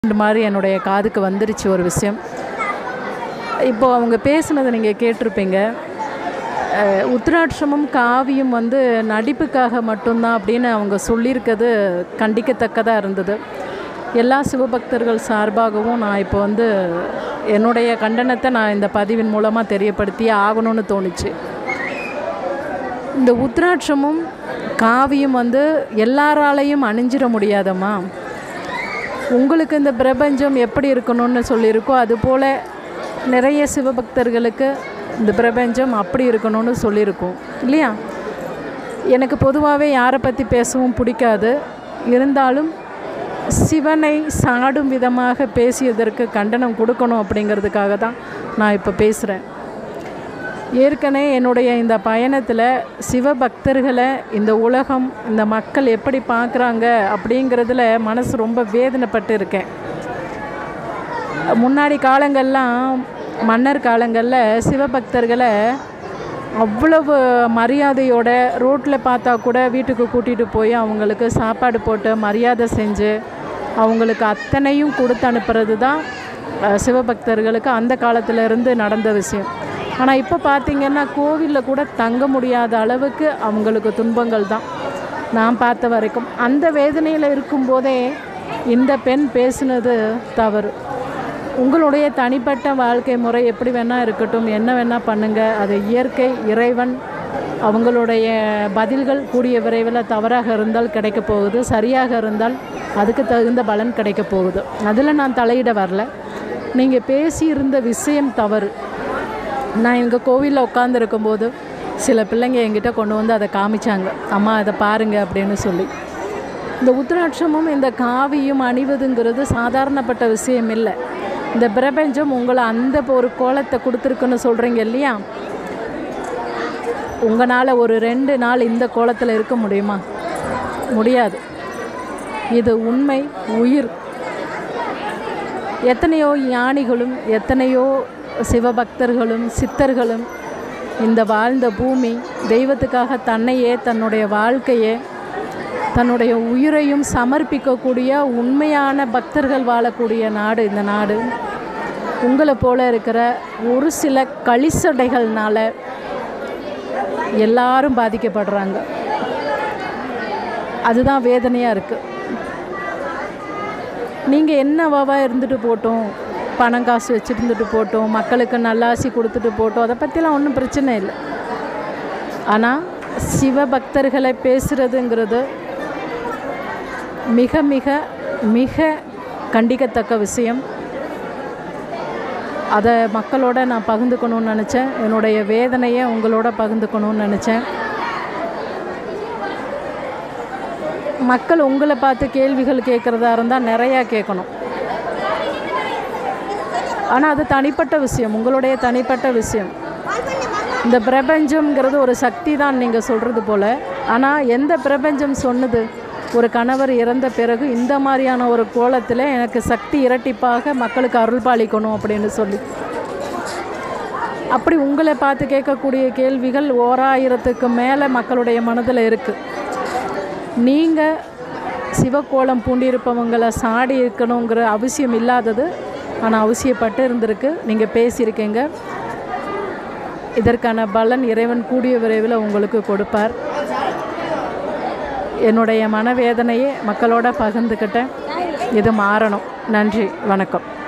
இந்த மாதிரி என்னுடைய காதுக்கு வந்துருச்சு ஒரு விஷயம் இப்போ அவங்க பேசுனதை நீங்கள் கேட்டிருப்பீங்க அஹ், உத்திராட்சமும் காவியும் வந்து நடிப்புக்காக மட்டும்தான் அப்படின்னு அவங்க சொல்லியிருக்கிறது கண்டிக்கத்தக்கதாக இருந்தது எல்லா சிவபக்தர்கள் சார்பாகவும் நான் இப்போ வந்து என்னுடைய கண்டனத்தை நான் இந்த பதிவின் மூலமாக தெரியப்படுத்தியே ஆகணும்னு தோணுச்சு இந்த உத்திராட்சமும் காவியும் வந்து எல்லாராலையும் அணிஞ்சிட முடியாதம்மா உங்களுக்கு இந்த பிரபஞ்சம் எப்படி இருக்கணும்னு சொல்லியிருக்கோ அதுபோல் நிறைய சிவபக்தர்களுக்கு இந்த பிரபஞ்சம் அப்படி இருக்கணும்னு சொல்லியிருக்கோம் இல்லையா எனக்கு பொதுவாகவே யாரை பற்றி பேசவும் பிடிக்காது இருந்தாலும் சிவனை சாடும் விதமாக பேசியதற்கு கண்டனம் கொடுக்கணும் அப்படிங்கிறதுக்காக தான் நான் இப்போ பேசுகிறேன் ஏற்கனவே என்னுடைய இந்த பயணத்தில் சிவபக்தர்களை இந்த உலகம் இந்த மக்கள் எப்படி பார்க்குறாங்க அப்படிங்கிறதுல மனசு ரொம்ப வேதனைப்பட்டு இருக்கேன் முன்னாடி காலங்கள்லாம் மன்னர் காலங்களில் சிவபக்தர்களை அவ்வளவு மரியாதையோட ரோட்டில் பார்த்தா கூட வீட்டுக்கு கூட்டிகிட்டு போய் அவங்களுக்கு சாப்பாடு போட்டு மரியாதை செஞ்சு அவங்களுக்கு அத்தனையும் கொடுத்து அனுப்புறது தான் அஹ், சிவபக்தர்களுக்கு அந்த காலத்துல இருந்து நடந்த விஷயம் ஆனால் இப்போ பார்த்திங்கன்னா கோவிலில் கூட தங்க முடியாத அளவுக்கு அவங்களுக்கு துன்பங்கள் தான் நான் பார்த்த வரைக்கும் அந்த வேதனையில் இருக்கும்போதே இந்த பெண் பேசுனது தவறு உங்களுடைய தனிப்பட்ட வாழ்க்கை முறை எப்படி வேணால் இருக்கட்டும் என்ன வேணால் பண்ணுங்கள் அது இயற்கை இறைவன் அவங்களுடைய பதில்கள் கூடிய விரைவில் தவறாக இருந்தால் கிடைக்க போகுது சரியாக இருந்தால் அதுக்கு தகுந்த பலன் கிடைக்க போகுது அதில் நான் தலையிட வரல நீங்கள் பேசியிருந்த விஷயம் தவறு நான் எங்கள் கோவிலில் உட்காந்துருக்கும்போது சில பிள்ளைங்க என்கிட்ட கொண்டு வந்து அதை காமிச்சாங்க அம்மா அதை பாருங்க அப்படின்னு சொல்லி இந்த உத்திராட்சமும் இந்த காவியும் அணிவதுங்கிறது சாதாரணப்பட்ட விஷயம் இல்லை இந்த பிரபஞ்சம் உங்களை அந்த ஒரு கோலத்தை கொடுத்துருக்குன்னு சொல்கிறீங்க இல்லையா உங்களால் ஒரு ரெண்டு நாள் இந்த கோலத்தில் இருக்க முடியுமா முடியாது இது உண்மை உயிர் எத்தனையோ ஞானிகளும் எத்தனையோ சிவபக்தர்களும் சித்தர்களும் இந்த வாழ்ந்த பூமி தெய்வத்துக்காக தன்னையே தன்னுடைய வாழ்க்கையே தன்னுடைய உயிரையும் சமர்ப்பிக்கக்கூடிய உண்மையான பக்தர்கள் வாழக்கூடிய நாடு இந்த நாடு உங்களை போல இருக்கிற ஒரு சில கழிசடைகள்னால எல்லாரும் பாதிக்கப்படுறாங்க அதுதான் வேதனையாக இருக்குது நீங்கள் என்னவாவா இருந்துட்டு போட்டோம் பணம் காசு வச்சுருந்துட்டு போட்டோம் மக்களுக்கு நல்லாசி கொடுத்துட்டு போட்டோம் அதை பற்றிலாம் ஒன்றும் பிரச்சனை இல்லை ஆனால் சிவபக்தர்களை பேசுகிறதுங்கிறது மிக மிக மிக கண்டிக்கத்தக்க விஷயம் அதை மக்களோட நான் பகிர்ந்துக்கணும்னு நினச்சேன் என்னுடைய வேதனையை உங்களோட பகிர்ந்துக்கணும்னு நினச்சேன் மக்கள் உங்களை பார்த்து கேள்விகள் கேட்குறதா இருந்தால் நிறையா கேட்கணும் ஆனால் அது தனிப்பட்ட விஷயம் உங்களுடைய தனிப்பட்ட விஷயம் இந்த பிரபஞ்சம்ங்கிறது ஒரு சக்தி தான் நீங்கள் சொல்கிறது போல் ஆனால் எந்த பிரபஞ்சம் சொன்னது ஒரு கணவர் இறந்த பிறகு இந்த மாதிரியான ஒரு கோலத்தில் எனக்கு சக்தி இரட்டிப்பாக மக்களுக்கு அருள் பாலிக்கணும் அப்படின்னு சொல்லி அப்படி உங்களை பார்த்து கேட்கக்கூடிய கேள்விகள் ஓராயிரத்துக்கு மேலே மக்களுடைய மனதில் இருக்குது நீங்கள் சிவக்கோலம் பூண்டியிருப்பவங்களை சாடி இருக்கணுங்கிற அவசியம் இல்லாதது ஆனால் அவசியப்பட்டு இருந்திருக்கு நீங்கள் பேசியிருக்கீங்க இதற்கான பலன் இறைவன் கூடிய விரைவில் உங்களுக்கு கொடுப்பார் என்னுடைய மனவேதனையை மக்களோட பகிர்ந்துக்கிட்டேன் இது மாறணும் நன்றி வணக்கம்